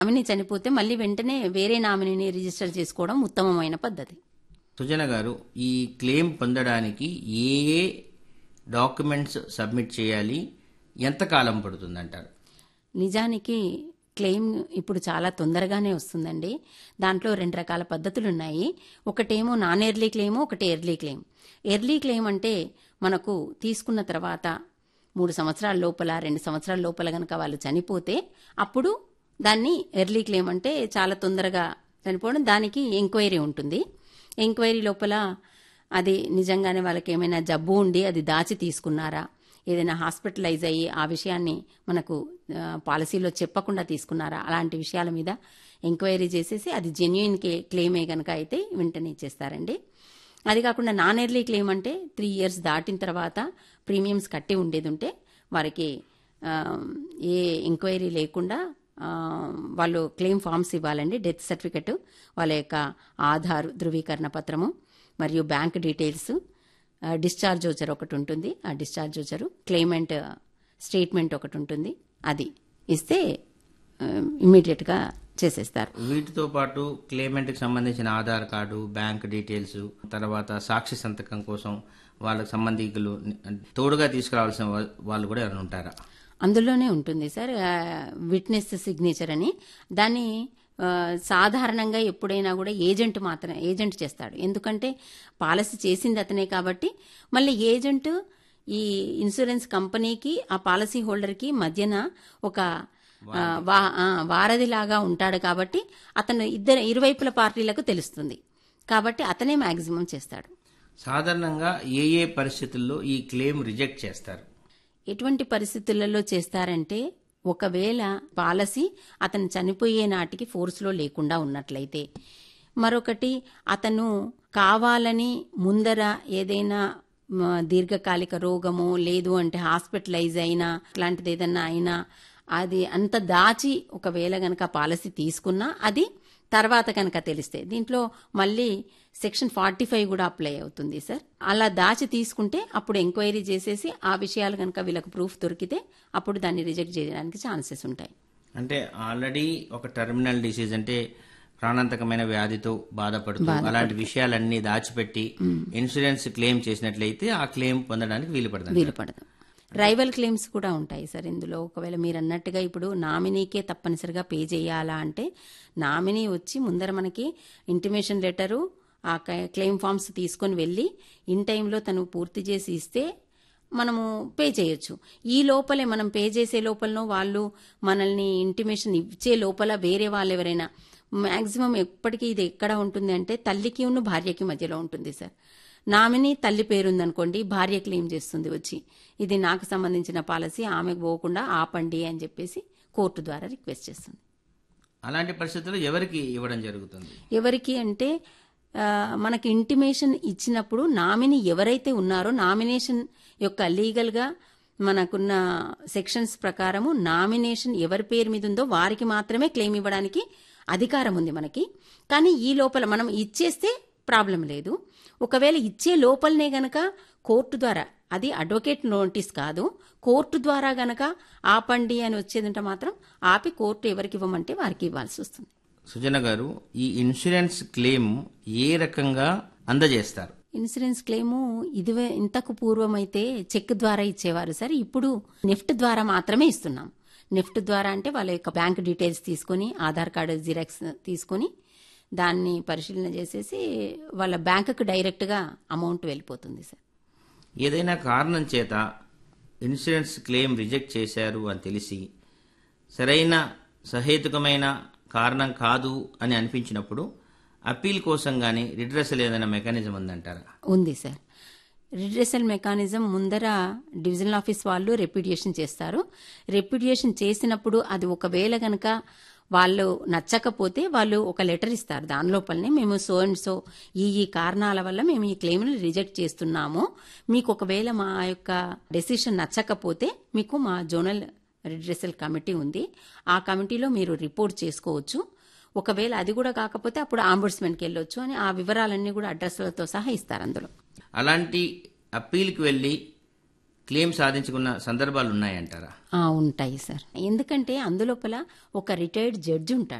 nominee చనిపోతే మళ్ళీ వెంటనే వేరే నామినీని రిజిస్టర్ చేసుకోవడం ఉత్తమమైన పద్ధతి సుజన గారు ఈ క్లెయిమ్ పొందడానికి ఏ ఏ డాక్యుమెంట్స్ సబ్మిట్ చేయాలి ఎంత కాలం పడుతుందంటారు నిజానికి క్లెయిమ్ ఇప్పుడు చాలా తొందరగానే వస్తుందండి దాంట్లో రెండు రకాల పద్ధతులు ఉన్నాయి ఒకటేమో నాన్ ఎర్లీ క్లెయిమ్ ఒకటి ఎర్లీ క్లెయిమ్ ఎర్లీ క్లెయిమ్ అంటే మనకు తీసుకున్న తర్వాత మూడు సంవత్సరాల లోపల రెండు సంవత్సరాల లోపల గనక వాళ్ళు చనిపోతే అప్పుడు దాన్ని ఎర్లీ క్లెయిమ్ అంటే చాలా తొందరగా చనిపోవడం దానికి ఎంక్వైరీ ఉంటుంది ఎంక్వైరీ లోపల అది నిజంగానే వాళ్ళకి ఏమైనా జబ్బు ఉండి అది దాచి తీసుకున్నారా ఏదైనా హాస్పిటలైజ్ అయ్యి ఆ విషయాన్ని మనకు ఆ, పాలసీలో చెప్పకుండా తీసుకున్నారా అలాంటి విషయాల మీద ఎంక్వైరీ చేసేసి అది జెన్యున్ క్లెయిమే కనుక అయితే వెంటనే ఇచ్చేస్తారండి అది కాకుండా నాన్ ఎర్లీ క్లెయిమ్ అంటే త్రీ ఇయర్స్ దాటిన తర్వాత ప్రీమియమ్స్ కట్టి ఉండేది ఉంటే వారికి ఆ, ఏ ఎంక్వైరీ లేకుండా ఆ, వాళ్ళు క్లెయిమ్ ఫామ్స్ ఇవ్వాలండి డెత్ సర్టిఫికెట్ వాళ్ళ యొక్క ఆధార్ ధృవీకరణ పత్రము మరియు బ్యాంక్ డీటెయిల్స్ ఆ, డిశ్చార్జ్ వచ్చర్ ఒకటి ఉంటుంది ఆ డిశ్చార్జ్ వచ్చరు క్లెయిమెంట్ స్టేట్మెంట్ ఒకటి ఉంటుంది అది ఇస్తే ఇమ్మీడియట్ గా చేసేస్తారు వీటితో పాటు క్లెయిమెంట్కి సంబంధించిన ఆధార్ కార్డు బ్యాంక్ డీటెయిల్స్ తర్వాత సాక్షి సంతకం కోసం వాళ్ళకి సంబంధికులు తోడుగా తీసుకురావాల్సిన వా- వాళ్ళు కూడా ఎవరైనా ఉంటారా అందులోనే ఉంటుంది సార్ విట్నెస్ సిగ్నేచర్ అని దాన్ని ఆ, సాధారణంగా ఎప్పుడైనా కూడా ఏజెంట్ మాత్రం ఏజెంట్ చేస్తాడు ఎందుకంటే పాలసీ చేసింది అతనే కాబట్టి మళ్ళీ ఏజెంట్ ఈ ఇన్సూరెన్స్ కంపెనీకి ఆ పాలసీ హోల్డర్కి మధ్యన ఒక ఆ, వా- ఆ, వారధిలాగా ఉంటాడు కాబట్టి అతను ఇద్దరు ఇరువైపుల పార్టీలకు తెలుస్తుంది కాబట్టి అతనే మాక్సిమం చేస్తాడు సాధారణంగా ఏ ఏ పరిస్థితుల్లో ఈ క్లెయిమ్ రిజెక్ట్ చేస్తారు ఎటువంటి పరిస్థితులలో చేస్తారంటే ఒకవేళ పాలసీ అతను చనిపోయే నాటికి ఫోర్స్లో లేకుండా ఉన్నట్లయితే మరొకటి అతను కావాలని ముందర ఏదైనా మ, దీర్ఘకాలిక రోగము లేదు అంటే హాస్పిటలైజ్ అయినా ఇట్లాంటిది ఏదన్నా అయినా అది అంత దాచి ఒకవేళ గనక పాలసీ తీసుకున్నా అది తర్వాత కనుక తెలిస్తే దీంట్లో మళ్ళీ సెక్షన్ ఫార్టీ ఫైవ్ కూడా అప్లై అవుతుంది సార్ అలా దాచి తీసుకుంటే అప్పుడు ఎంక్వైరీ చేసేసి ఆ విషయాలు కనుక వీళ్ళకి ప్రూఫ్ దొరికితే అప్పుడు దాన్ని రిజెక్ట్ చేయడానికి ఛాన్సెస్ ఉంటాయి అంటే ఆల్రెడీ ఒక టెర్మినల్ డిసీజ్ అంటే ప్రాణాంతకమైన వ్యాధితో బాధపడుతూ అలాంటి విషయాలన్నీ దాచిపెట్టి ఇన్సూరెన్స్ క్లెయిమ్ చేసినట్లయితే ఆ క్లెయిమ్ పొందడానికి వీలు పడుతుంది వీలు పడదు రైవల్ క్లెయిమ్స్ కూడా ఉంటాయి సార్ ఇందులో ఒకవేళ మీరు అన్నట్టుగా ఇప్పుడు నామినీకే తప్పనిసరిగా పే చేయాలా అంటే నామినీ వచ్చి ముందర మనకి ఇంటిమేషన్ లెటరు ఆ క్లెయిమ్ ఫామ్స్ తీసుకొని వెళ్ళి ఇన్ టైంలో తను పూర్తి చేసి ఇస్తే మనము పే చేయొచ్చు ఈ లోపలే మనం పే చేసే లోపలనో వాళ్ళు మనల్ని ఇంటిమేషన్ ఇచ్చే లోపల వేరే వాళ్ళు ఎవరైనా మాక్సిమం ఎప్పటికీ ఇది ఎక్కడ ఉంటుంది అంటే తల్లికి ఉన్న భార్యకి మధ్యలో ఉంటుంది సార్ నామినీ తల్లి పేరుందనుకోండి భార్య క్లెయిమ్ చేస్తుంది వచ్చి ఇది నాకు సంబంధించిన పాలసీ ఆమెకు పోకుండా ఆపండి అని చెప్పేసి కోర్టు ద్వారా రిక్వెస్ట్ చేస్తుంది అలాంటి పరిస్థితుల్లో ఎవరికి ఇవ్వడం జరుగుతుంది ఎవరికి అంటే ఆ, మనకి ఇంటిమేషన్ ఇచ్చినప్పుడు నామినీ ఎవరైతే ఉన్నారో నామినేషన్ యొక్క లీగల్గా మనకున్న సెక్షన్స్ ప్రకారము నామినేషన్ ఎవరి పేరు మీద ఉందో వారికి మాత్రమే క్లెయిమ్ ఇవ్వడానికి అధికారం ఉంది మనకి కానీ ఈ లోపల మనం ఇచ్చేస్తే ప్రాబ్లం లేదు ఒకవేళ ఇచ్చే లోపలనే గనక కోర్టు ద్వారా అది అడ్వకేట్ నోటీస్ కాదు కోర్టు ద్వారా గనక ఆపండి అని వచ్చేదంటే మాత్రం ఆపి కోర్టు ఎవరికి ఇవ్వమంటే వారికి ఇవ్వాల్సి వస్తుంది సుజన గారు ఈ ఇన్సూరెన్స్ క్లెయిమ్ ఏ రకంగా అందజేస్తారు ఇన్సూరెన్స్ క్లెయిము ఇదివే ఇంతకు పూర్వం అయితే చెక్ ద్వారా ఇచ్చేవారు సార్ ఇప్పుడు నెఫ్ట్ ద్వారా మాత్రమే ఇస్తున్నాం నెఫ్ట్ ద్వారా అంటే వాళ్ళ యొక్క బ్యాంక్ డీటెయిల్స్ తీసుకొని ఆధార్ కార్డు జిరాక్స్ తీసుకొని దాన్ని పరిశీలన చేసేసి వాళ్ళ బ్యాంకుకు డైరెక్ట్గా అమౌంట్ వెళ్ళిపోతుంది సార్ ఏదైనా కారణం చేత ఇన్సూరెన్స్ క్లెయిమ్ రిజెక్ట్ చేశారు అని తెలిసి సరైన సహేతుకమైన కారణం కాదు అని అనిపించినప్పుడు అప్పీల్ కోసం కానీ రిడ్రెసల్ ఏదైనా మెకానిజం ఉందంటారా ఉంది సార్ రిడ్రెసల్ మెకానిజం ముందర డివిజనల్ ఆఫీస్ వాళ్ళు రెప్యుడియేషన్ చేస్తారు రెప్యుడియేషన్ చేసినప్పుడు అది ఒకవేళ గనక వాళ్ళు నచ్చకపోతే వాళ్ళు ఒక లెటర్ ఇస్తారు దాని లోపలనే మేము సో అండ్ సో ఈ ఈ కారణాల వల్ల మేము ఈ క్లెయిమ్ని రిజెక్ట్ చేస్తున్నాము మీకు ఒకవేళ మా యొక్క డెసిషన్ నచ్చకపోతే మీకు మా జోనల్ రిడ్రెసల్ కమిటీ ఉంది ఆ కమిటీలో మీరు రిపోర్ట్ చేసుకోవచ్చు ఒకవేళ అది కూడా కాకపోతే అప్పుడు ఆంబుడ్స్మెన్కి వెళ్ళొచ్చు అని ఆ వివరాలన్నీ కూడా అడ్రస్లతో సహా ఇస్తారు అందులో అలాంటి అప్పీల్కి వెళ్ళి క్లెయిమ్ సాధించుకున్న సందర్భాలు ఉన్నాయంటారా ఆ, ఉంటాయి సార్ ఎందుకంటే అందులోపల ఒక రిటైర్డ్ జడ్జి ఉంటాడు